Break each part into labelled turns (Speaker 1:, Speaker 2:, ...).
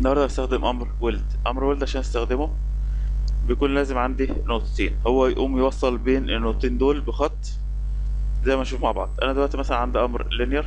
Speaker 1: النهارده هستخدم امر ويلد امر ويلد عشان استخدمه بيكون لازم عندي نقطتين هو يقوم يوصل بين النقطتين دول بخط زي ما نشوف مع بعض انا دلوقتي مثلا عندي امر لينير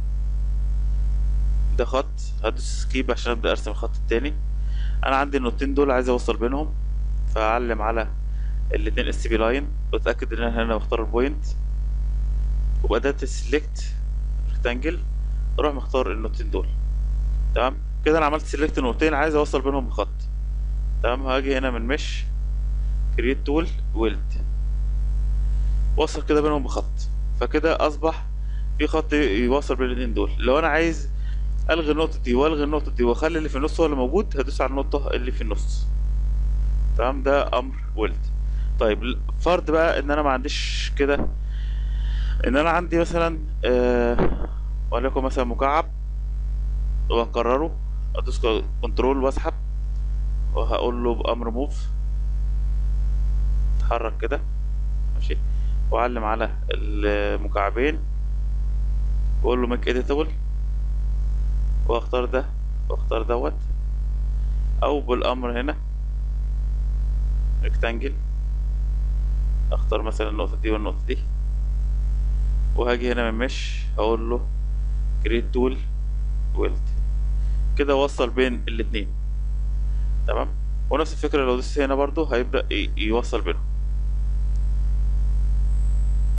Speaker 1: ده خط هدوس سكيب عشان ابدا ارسم الخط التاني انا عندي النقطتين دول عايز اوصل بينهم فاعلم على الاتنين اس بي لاين واتاكد ان انا هنا بختار البوينت وبأداة السلكت ريكتانجل اروح مختار النقطتين دول تمام كده انا عملت سيلكت نقطتين عايز اوصل بينهم بخط تمام هاجي هنا من مش كرييت تول ويلد وصل كده بينهم بخط فكده اصبح في خط يوصل بين الاتنين دول لو انا عايز الغي النقطه دي والغي النقطه دي واخلي اللي في النص هو اللي موجود هدوس على النقطه اللي في النص تمام ده امر ويلد طيب فرض بقى ان انا ما عنديش كده ان انا عندي مثلا آه وليكن مثلا مكعب واكرره ادوس كنترول واسحب وهقول له بامر موف اتحرك كده ماشي واعلم على المكعبين واقول له ميك اديتابل واختار ده واختار دوت او بالامر هنا ريكتانجل اختار مثلا النقطة دي والنقطة دي وهاجي هنا من مش هقول له كريت تول ويلد كده وصل بين الاتنين تمام ونفس الفكرة لو دوست هنا برضو هيبدأ يوصل بينهم